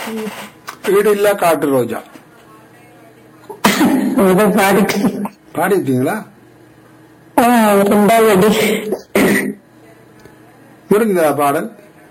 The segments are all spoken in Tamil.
ஈடு இல்ல காட்டு ரோஜா ஏதோ பாடிட்டு பாடிட்டீங்களா ஆ, ரெண்டாவது முடிந்ததா பாடல்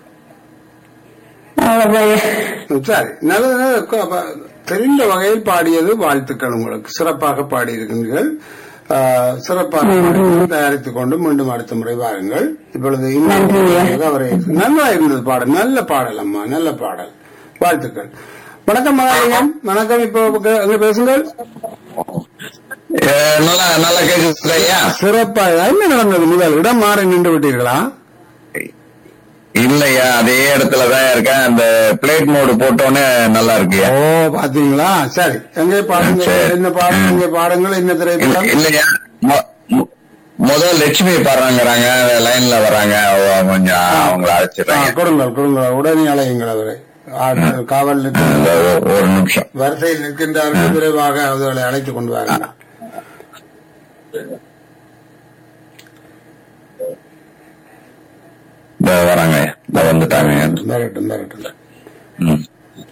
அவ்வளவுதான் சரி நல்ல நல்ல க- ப- தெரிந்த வகையில் பாடியது வாழ்த்துக்கள் உங்களுக்கு சிறப்பாக பாடியிருக்கின்றீர்கள் ஆஹ், சிறப்பாக தயாரித்துக் கொண்டு மீண்டும் அடுத்த முறை வாருங்கள் இப்பொழுது இன்னும் அவரை நல்லா இருந்தது பாடல் நல்ல பாடல் அம்மா நல்ல பாடல் வாழ்த்துக்கள் வணக்கம் மகாலிங்கம் வணக்கம் இப்போ க- அங்க பேசுங்கள் ஏ, நல்லா நல்லா கேக்குது ஐயா சிறப்பாக என்ன நடந்தது முதல் இடம் மாறி நின்று விட்டீர்களா இல்லையா அதே இடத்துல தான் இருக்கேன் அந்த பிளேட் மோடு போட்டோன்னே நல்லா இருக்குயா ஓ பாத்தீங்களா சரி எங்கே பாடுங்க சரி. என்ன பாடுங்க இங்கே பாடுங்கள் என்ன இல்ல- திரைப்படம் இல்லையா மொ- மொ- முதல் லட்சுமி பாடுறாங்கிறாங்க லைன்ல வராங்க அவ- கொஞ்சம் அவங்கள ஆ, அழைச்சிடுறாங்க கொடுங்கள் கொடுங்கள் உடனே அழையுங்கள் அவரை ஆ, காவல் நிற்க- அந்த ஒ- ஒரு நிமிஷம் வரிசையில் நிற்கின்றார்கள் விரைவாக அவர்களை அழைத்துக் கொண்டு வாருங்கள் இந்த வராங்க இந்த வந்துட்டாங்க வரட்டும் வரட்டும் ம்.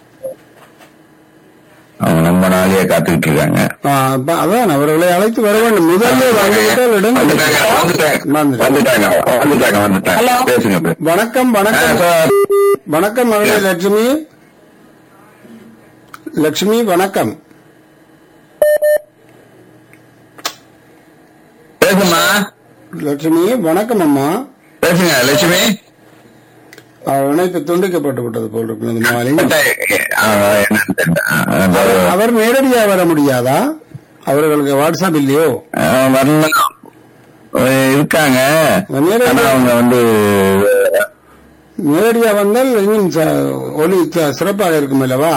அவங்க ரொம்ப நாளையே காத்துக்கிட்டு இருக்காங்க ஆ, அப்ப அதான் அவர்களை அழைத்து வர வேண்டும் முதல்ல வந்துவிட்டால் இடம் வந்துட்டாங்க வந்துட்டாங்க வந்துட்டாங்க. வந்துட்டாங்க வந்துட்டாங்க வந்துட்டாங்க பேசுங்க பே- வணக்கம் ஆ, வணக்கம் சார். வணக்கம் மகளே லட்சுமி லட்சுமி வணக்கம் பேசுமா லட்சுமி வணக்கம் அம்மா பேசுங்க லட்சுமி அவர் இணைப்பு துண்டிக்கப்பட்டு விட்டது போல் இருக்கிறது மாலிங்க ஆ, என்னன்னு தெரியல. ஆ, அந்த, அவர் நேரடியா வர முடியாதா அவர்களுக்கு வாட்ஸ்அப் இல்லையோ ஆ, வரலாம் அஹ் இருக்காங்க நேரடியா- ஆனா அவங்க வந்து நேரடியா வந்தால் இன்னும் ச- ஒலி ச- சிறப்பாக இருக்கும் அல்லவா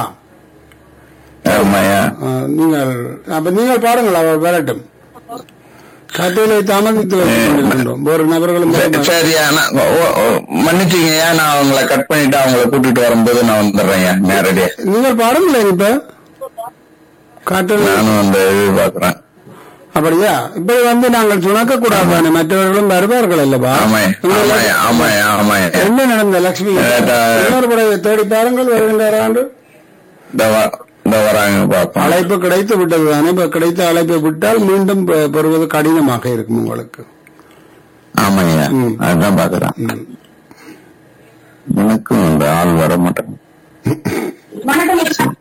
ஆமாயா ஆ, நீங்கள் அப்ப நீங்கள் பாருங்கள் அவர் வரட்டும் கட்டையில தாமதித்து வைத்துக் கொண்டிருக்கின்றோம் ஒரு நபர்களும் சரி, வரமாட்டார்கள். சரியா நான் ஓ- ஓ, மன்னிச்சுக்கங்க நான் அவங்கள கட் பண்ணிட்டு அவங்கள கூட்டிட்டு வரும்போது நான் வந்துடுறேன் நேரடியா நீங்கள் பாருங்களேன் இப்ப காட்டில் நானும் அந்த இது பாக்குறேன் அப்படியா இப்ப வந்து நாங்கள் சுணக்க கூடாது மற்றவர்களும் வருவார்கள் அல்லவா ஆமாய் ஆமாய் ஆமாய் ஆமாய் என்ன நடந்த லட்சுமி ஏதா- இன்னொரு படையை தேடி பாருங்கள் வருகின்ற ஆண்டு இந்த வ- இந்த வராங்க பாப்போம் அழைப்பு கிடைத்து விட்டது தானே இப்ப கிடைத்த அழைப்பை விட்டால் மீண்டும் பெ- பெறுவது கடினமாக இருக்கும் உங்களுக்கு ஆமாய்யா ம். அதுதான் பாக்குறேன் ம். எனக்கும் அந்த ஆள் வர மாட்டேன் வணக்கம்.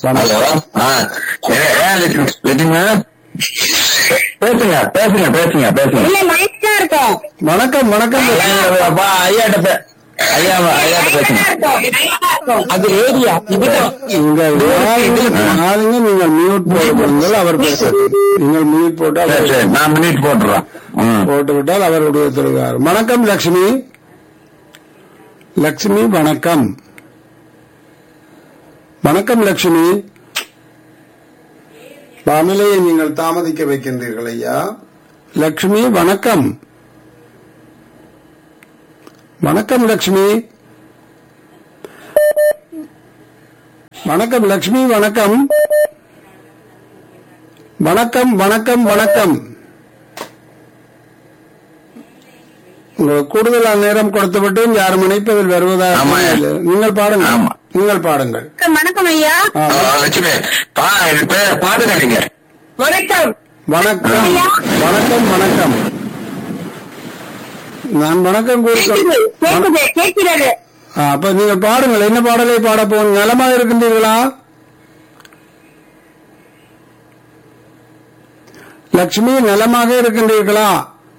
லட்சுமி பேசுங்க பேசுங்க பேசுங்க பேசுங்க இல்ல லைட்டா இருக்கும் வணக்கம் வணக்கம் அப்பா ஐயாட்ட பே- ஐயா ஐயாட்ட பேசுங்க அது ஏரியா இங்க ஆளுங்க நீங்கள் மியூட் போடுங்கள் அவர் பேசுங்கள் நீங்கள் மியூட் போட்டால் சரி சரி நான் மினிட் போட்டுறேன் ம். போட்டு விட்டால் அவருடைய தொழுகார் வணக்கம் லட்சுமி லட்சுமி வணக்கம் வணக்கம் லட்சுமி வானிலையை நீங்கள் தாமதிக்க வைக்கின்றீர்கள் ஐயா லட்சுமி வணக்கம் வணக்கம் லட்சுமி வணக்கம் லட்சுமி வணக்கம் வணக்கம் வணக்கம் வணக்கம் உங்களுக்கு கூடுதலான நேரம் கொடுத்துவிட்டு யாரும் இணைப்பதில் வருவதாக ஆமா. இல்லை. நீங்கள் பாடுங்கள் ஆமா. நீங்கள் பாடுங்கள் வணக்கம் ஐயா ஆ, ஆ, லட்சுமி பா இது பே- பாடுங்க நீங்க வணக்கம் வணக்கம் வணக்கம் வணக்கம் நான் வணக்கம் கூறுகிறேன் கேக்குது கேட்கிறது ஆ, அப்ப நீங்கள் பாடுங்கள் என்ன பாடலை பாட போகும் நலமாக இருக்கின்றீர்களா லட்சுமி நலமாக இருக்கின்றீர்களா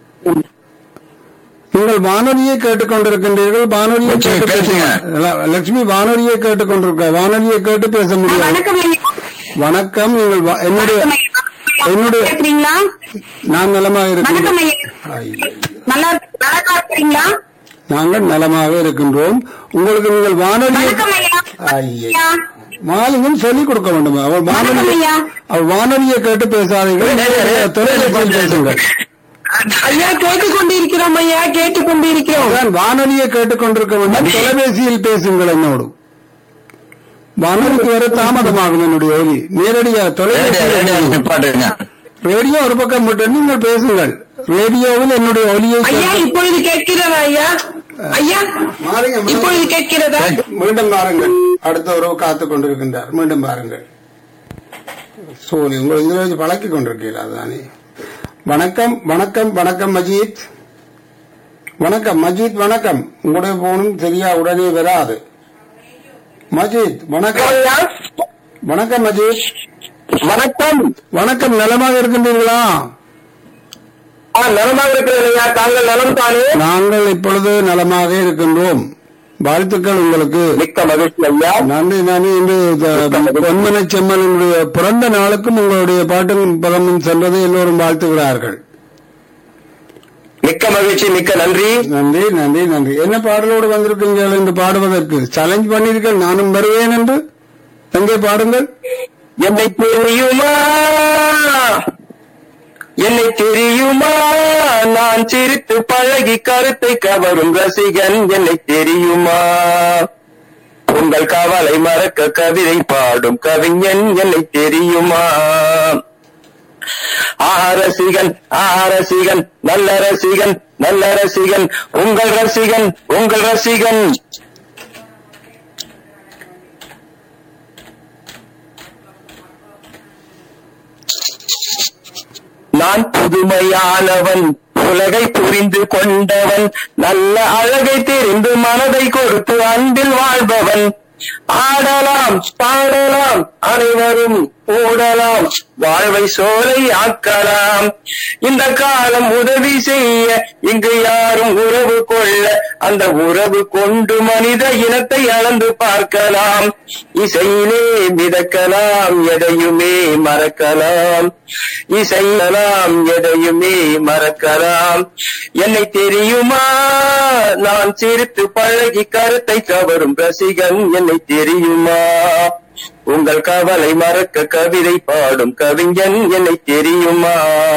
நீங்கள் வானொலியை கேட்டுக்கொண்டிருக்கின்றீர்கள் வானொலியை லட்சுமி, கேட்டு பேசுங்க. ல- லட்சுமி வானொலியை கேட்டுக்கொண்டிருக்க வானொலியை கேட்டு பேச முடியாது வணக்கம் ஐயா வணக்கம் நீங்கள் வா- என்னுடைய வணக்கம் ஐயா. என்னுடைய- கேக்குறீங்களா நான் நலமாக வணக்கம் இருக்கின்றேன் ஐயா ஐயோ. நல்லா நல்லா இருக்கிறீங்களா நாங்கள் நலமாக இருக்கின்றோம் உங்களுக்கு நீங்கள் வானொலியை வணக்கம் ஐயா ஐயே. ஐயா. மாலிங்கம் சொல்லிக் கொடுக்க வேண்டும் அவர் வணக்கம் வானொலி ஐயா அவர் வானொலியை கேட்டு பேசாதீர்கள் நேரடியாக தொலைபேசியில் பேசுங்கள் ஐயா கேட்டுக்கொண்டிருக்கிறோம் ஐயா கேட்டுக்கொண்டிருக்கிறோம் அதான் வானொலியை கேட்டுக்கொண்டிருக்க வேண்டும் தொலைபேசியில் பேசுங்கள் என்னோடு வானொலிக்கு வர தாமதமாகும் என்னுடைய ஒலி நேரடியாக ரேடியோ ரேடியோ தொலைபேசியில் நிப்பாட்டுங்க ரேடியோ ஒரு பக்கம் விட்டு நீங்கள் பேசுங்கள் ரேடியோவில் என்னுடைய ஒலியை ஐயா கேட்டு- இப்பொழுது கேட்கிறதா ஐயா ஐயா மாறுங்க இப்பொழுது கேட்கிறதா மீண்டும் பாருங்கள் அடுத்த உறவு காத்துக் கொண்டிருக்கின்றார் மீண்டும் பாருங்கள் சோனி உங்களை இதில் வச்சு பழக்கி கொண்டிருக்கீங்களா அதுதானே வணக்கம் வணக்கம் வணக்கம் மஜீத் வணக்கம் மஜீத் வணக்கம் உங்களுடைய போனும் சரியா உடனே வராது மஜீத் வணக்கம் ஐயா, வணக்கம் மஜீத் வணக்கம் வணக்கம் நலமாக இருக்கின்றீர்களா ஆ, நலமாக இருக்கிறேன் ஐயா தாங்கள் நலம் தானே நாங்கள் இப்பொழுது நலமாக இருக்கின்றோம் வாழ்த்துக்கள் உங்களுக்கு மிக்க மகிழ்ச்சி ஐயா நன்றி நன்றி இன்று பொன்மன செம்மனுடைய பிறந்த நாளுக்கும் உங்களுடைய பாட்டும் பதமும் சென்றதை எல்லோரும் வாழ்த்துகிறார்கள் மிக்க மகிழ்ச்சி மிக்க நன்றி நன்றி நன்றி நன்றி என்ன பாடலோடு வந்திருக்கீங்கள் என்று பாடுவதற்கு சேலஞ்ச் பண்ணீர்கள் நானும் வருவேன் என்று எங்கே பாடுங்கள் என்னை தெரியுமா என்னை தெரியுமா நான் சிரித்து பழகி கருத்தை கவரும் ரசிகன் என்னை தெரியுமா உங்கள் கவலை மறக்க கவிதை பாடும் கவிஞன் என்னை தெரியுமா ஆஹா ரசிகன் ஆஹா ரசிகன் நல்ல ரசிகன் நல்ல ரசிகன் உங்கள் ரசிகன் உங்கள் ரசிகன் நான் புதுமையானவன் உலகை புரிந்து கொண்டவன் நல்ல அழகை தெரிந்து மனதை கொடுத்து அன்பில் வாழ்பவன் ஆடலாம் பாடலாம் அனைவரும் ஓடலாம் வாழ்வை சோலை ஆக்கலாம் இந்த காலம் உதவி செய்ய இங்கு யாரும் உறவு கொள்ள அந்த உறவு கொண்டு மனித இனத்தை அளந்து பார்க்கலாம் இசையிலே மிதக்கலாம் எதையுமே மறக்கலாம் இசையலாம் எதையுமே மறக்கலாம் என்னை தெரியுமா நான் சிரித்து பழகி கருத்தை கவரும் ரசிகன் என்னை தெரியுமா உங்கள் கவலை மறக்க கவிதை பாடும் கவிஞன் என்னை தெரியுமா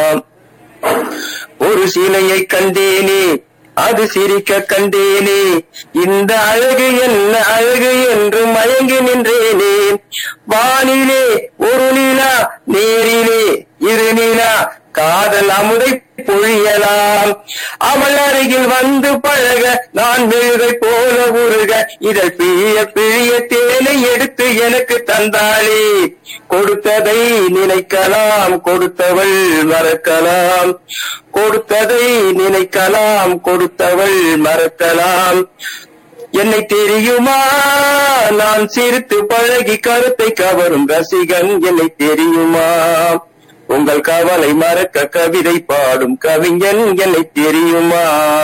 ஒரு சிலையை கண்டேனே அது சிரிக்க கண்டேனே இந்த அழகு என்ன அழகு என்று மயங்கி நின்றேனே வானிலே ஒரு நிலா நேரிலே இரு நிலா காதல் அமுதை பொழியலாம் அவள் அருகில் வந்து பழக நான் மெழுகை போல உருக இதழ் பிழிய பிழிய தேனை எடுத்து எனக்கு தந்தாளே கொடுத்ததை நினைக்கலாம் கொடுத்தவள் மறக்கலாம் கொடுத்ததை நினைக்கலாம் கொடுத்தவள் மறக்கலாம் என்னை தெரியுமா நான் சிரித்து பழகி கருத்தை கவரும் ரசிகன் என்னை தெரியுமா உங்கள் கவலை மறக்க கவிதை பாடும் கவிஞன் என்னை தெரியுமா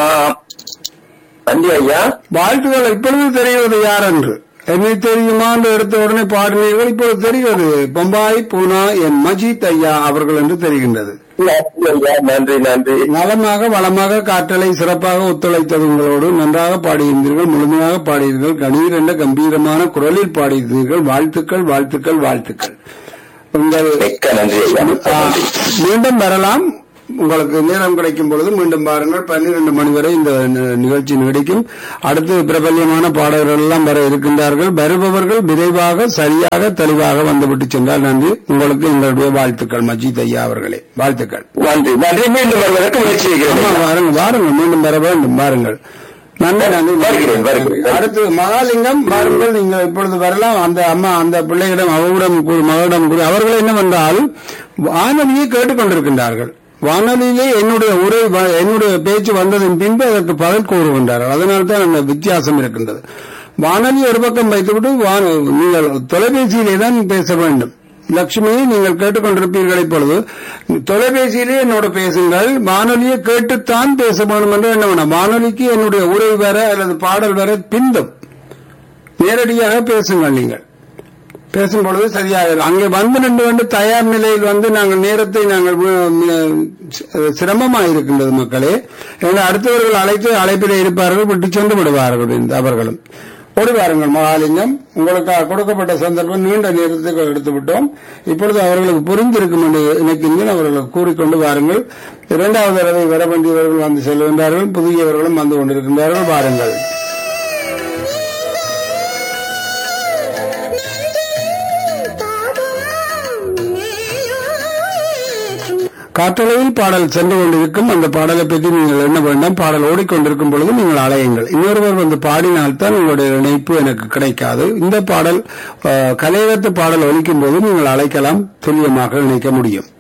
நன்றி ஐயா வாழ்த்துக்கள் இப்பொழுது தெரிவது யார் என்று என்னை தெரியுமா என்று எடுத்த உடனே பாடினீர்கள் இப்பொழுது தெரிகிறது பம்பாய் பூனா என் மஜீத் ஐயா அவர்கள் என்று தெரிகின்றது நன்றி ஐயா நன்றி நன்றி நலமாக வளமாக காற்றலை சிறப்பாக ஒத்துழைத்தது உங்களோடு நன்றாக பாடியிருந்தீர்கள் முழுமையாக பாடியிருந்தீர்கள் கணீர் என்ற கம்பீரமான குரலில் பாடியிருந்தீர்கள் வாழ்த்துக்கள் வாழ்த்துக்கள் வாழ்த்துக்கள் உங்கள் மிக்க நன்றி ஐயா மிக்க ஆ, நன்றி மீண்டும் வரலாம் உங்களுக்கு நேரம் கிடைக்கும் பொழுது மீண்டும் பாருங்கள் பன்னிரண்டு மணி வரை இந்த நி- நிகழ்ச்சி நீடிக்கும் அடுத்து பிரபல்யமான பாடகர்கள் எல்லாம் வர இருக்கின்றார்கள் வருபவர்கள் விரைவாக சரியாக தெளிவாக வந்துவிட்டு சென்றால் நன்றி உங்களுக்கு எங்களுடைய வாழ்த்துக்கள் மஜீத் ஐயா அவர்களே வாழ்த்துக்கள் நன்றி நன்றி மீண்டும் வருவதற்கு முயற்சி ஆமா, செய்கிறேன் வாருங்கள் வாருங்கள் மீண்டும் வர வேண்டும் வாருங்கள் நன்றி நன்றி வருகிறேன், வருகிறேன். அடுத்து மகாலிங்கம் வாருங்கள் நீங்கள் இப்பொழுது வரலாம் அந்த அம்மா அந்த பிள்ளையிடம் அவரிடம் கூறி மகளிடம் கூறி அவர்கள் என்னவென்றால் வானொலியை கேட்டுக்கொண்டிருக்கின்றார்கள் வானொலியிலே என்னுடைய உரை வ- என்னுடைய பேச்சு வந்ததின் பின்பு அதற்கு பதில் கூறுகின்றார்கள் அதனால்தான் அந்த வித்தியாசம் இருக்கின்றது வானொலி ஒரு பக்கம் வைத்துவிட்டு வான- நீங்கள் தொலைபேசியிலே தான் பேச வேண்டும் லட்சுமி நீங்கள் கேட்டுக்கொண்டிருப்பீர்கள் இப்பொழுது தொலைபேசியிலே என்னோட பேசுங்கள் வானொலியை கேட்டுத்தான் பேச வேண்டும் என்று என்ன வேணும் வானொலிக்கு என்னுடைய உரை வர அல்லது பாடல் வர பிந்தும் நேரடியாக பேசுங்கள் நீங்கள் பேசும் பொழுது சரியாக அங்கே வந்து நின்று வந்து தயார் நிலையில் வந்து நாங்கள் நேரத்தை நாங்கள் வி- வி- சிரமமாக இருக்கின்றது மக்களே எங்கள் அடுத்தவர்கள் அழைத்து அழைப்பிலே இருப்பார்கள் விட்டு சென்று விடுவார்கள் இந்த அவர்களும் ஓடி வாருங்கள் மகாலிங்கம் உங்களுக்கு கொடுக்கப்பட்ட சந்தர்ப்பம் நீண்ட நேரத்துக்கு எடுத்து விட்டோம் இப்பொழுது அவர்களுக்கு புரிந்திருக்கும் என்று நினைக்கின்றேன் அவர்களுக்கு கூறிக்கொண்டு வாருங்கள் இரண்டாவது தடவை வர வேண்டியவர்கள் வந்து செல்கின்றார்கள் புதியவர்களும் வந்து கொண்டிருக்கின்றார்கள் வாருங்கள் காற்றளவில் பாடல் சென்று கொண்டிருக்கும் அந்த பாடலை பற்றி நீங்கள் என்ன வேண்டாம் பாடல் ஓடிக்கொண்டிருக்கும் பொழுது நீங்கள் அலையுங்கள் இன்னொருவர் வந்து பாடினால்தான் உங்களுடைய இணைப்பு எனக்கு கிடைக்காது இந்த பாடல் அஹ், கலையகத்து பாடல் ஒலிக்கும் போது நீங்கள் அழைக்கலாம் துல்லியமாக இணைக்க முடியும்